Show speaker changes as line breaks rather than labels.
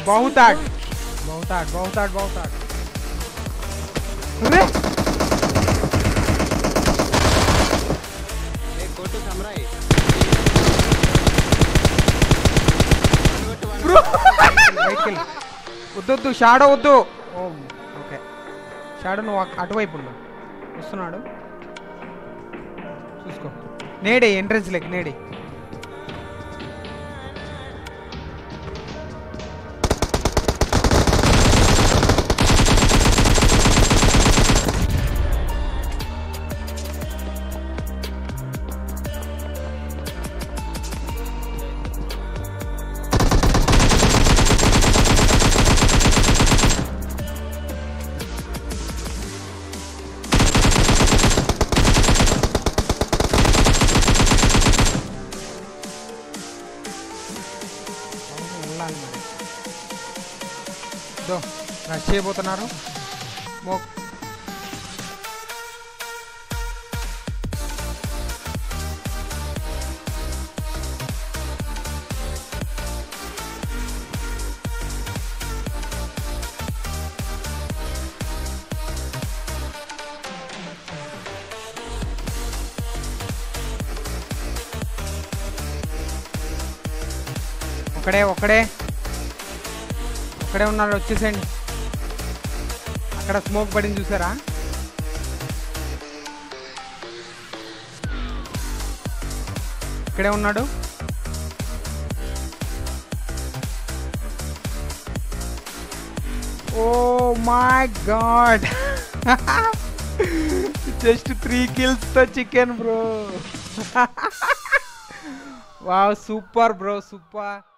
బహుతాడ్ బహుతాడ్ బహుతాడ్ బహుతాడ్ అరే
ఏ కొట్టు సమ్రాయ్
బ్రో బయటికి వెళ్ళి వద్దు వద్దు షాడో వద్దు ఓ ఓకే షాడో నువ్వు అక్- అటువైపు ఉండు వస్తున్నాడు చూసుకో నేడే ఎంట్రన్స్ లెక్ నేడే అవును, వెళ్ళాలి మరి దో రష్ చేయబోతున్నారు మో ఒకడే ఒకడే ఒకడే ఉన్నాడు వచ్చేసేయండి అక్కడ స్మోక్ పడింది చూసారా ఇక్కడే ఉన్నాడు oh my God just three kills తో chicken bro wow super bro super